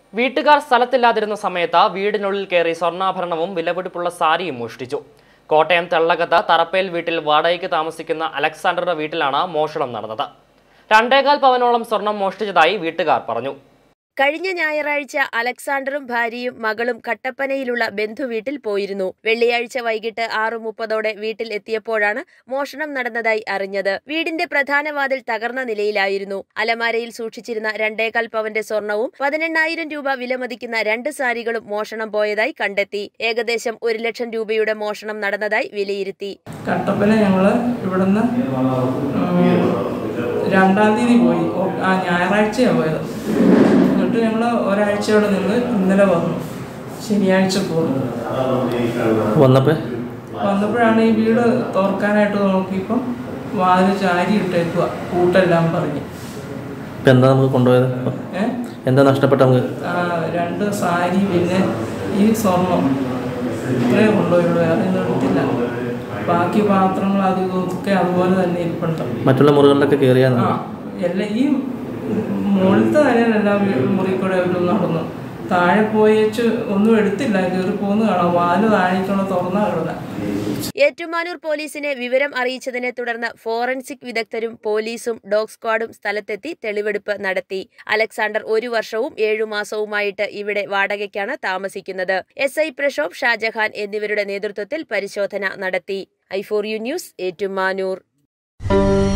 വീട്ടുകാർ സ്ഥലത്തില്ലാതിരുന്ന സമയത്ത് വീടിനുള്ളിൽ കയറി സ്വർണ്ണാഭരണവും വിലപിടിപ്പുള്ള സാരിയും മോഷ്ടിച്ചു കോട്ടയം തെള്ളകത്ത് തറപ്പേൽ വീട്ടിൽ വാടകയ്ക്ക് താമസിക്കുന്ന അലക്സാണ്ടറുടെ വീട്ടിലാണ് മോഷണം നടന്നത് രണ്ടേകാൽ പവനോളം സ്വർണം മോഷ്ടിച്ചതായി വീട്ടുകാർ പറഞ്ഞു കഴിഞ്ഞ ഞായറാഴ്ച അലക്സാണ്ടറും ഭാര്യയും മകളും കട്ടപ്പനയിലുള്ള ബന്ധുവീട്ടിൽ പോയിരുന്നു വെള്ളിയാഴ്ച വൈകിട്ട് ആറു മുപ്പതോടെ വീട്ടിൽ എത്തിയപ്പോഴാണ് മോഷണം നടന്നതായി അറിഞ്ഞത് വീടിന്റെ പ്രധാന വാതിൽ തകർന്ന നിലയിലായിരുന്നു അലമാരയിൽ സൂക്ഷിച്ചിരുന്ന രണ്ടേകാൽ പവന്റെ സ്വർണവും പതിനെണ്ണായിരം രൂപ വിലമതിക്കുന്ന രണ്ട് സാരികളും മോഷണം പോയതായി കണ്ടെത്തി ഏകദേശം ഒരു ലക്ഷം രൂപയുടെ മോഷണം നടന്നതായി വിലയിരുത്തി കട്ടപ്പന ഞങ്ങൾ ഇവിടുന്ന് ഉം, രണ്ടാം തീയതി പോയി ഓ- ആ ഞായറാഴ്ചയാണ് പോയത് എന്നിട്ട് ഞങ്ങൾ ഒരാഴ്ചയോടെ നിന്ന് ഇന്നലെ വന്നു ശനിയാഴ്ച പോന്നു വന്നപ്പോൾ വന്നപ്പോഴാണ് ഈ വീട് തോർക്കാനായിട്ട് നോക്കിയപ്പം വാതിൽ ചാരി ഇട്ടേക്കുക കൂട്ടെല്ലാം പറഞ്ഞ് ഇപ്പം എന്താ നമുക്ക് കൊണ്ടുപോയത് ഇപ്പം ഏ എന്താ നഷ്ടപ്പെട്ട നമുക്ക് ആ, രണ്ട് സാരി പിന്നെ ഈ സ്വർണം ഇത്രേ കൊണ്ടുപോയുള്ളൂ വേറെ ഒന്നും എടുത്തില്ല ബാക്കി പാത്രങ്ങൾ അത് ഇതൊക്കെ അതുപോലെ തന്നെ ഇരിപ്പുണ്ട് മറ്റുള്ള മുറികളിലൊക്കെ കയറിയാൽ ആ എല്ലാം ഈ മുകളിലത്തെ നിലയിലെല്ലാം മുറി കൂടെ അവർ നടന്നു താഴെ പോയേച്ച് ഒന്നും എടുത്തില്ല കയറി പോന്ന് കാണാം വാല് താഴേക്കുള്ള തുറന്നാ കിടന്ന ഏറ്റുമാനൂർ പോലീസിനെ വിവരം അറിയിച്ചതിനെ തുടർന്ന് ഫോറൻസിക് വിദഗ്ധരും പോലീസും ഡോഗ് സ്ക്വാഡും സ്ഥലത്തെത്തി തെളിവെടുപ്പ് നടത്തി അലക്സാണ്ടർ ഒരു വർഷവും ഏഴു മാസവുമായിട്ട് ഇവിടെ വാടകയ്ക്കാണ് താമസിക്കുന്നത് എസ് ഐ പ്രക്ഷോഭ് ഷാജഹാൻ എന്നിവരുടെ നേതൃത്വത്തിൽ പരിശോധന നടത്തി I for you news Ettumanoor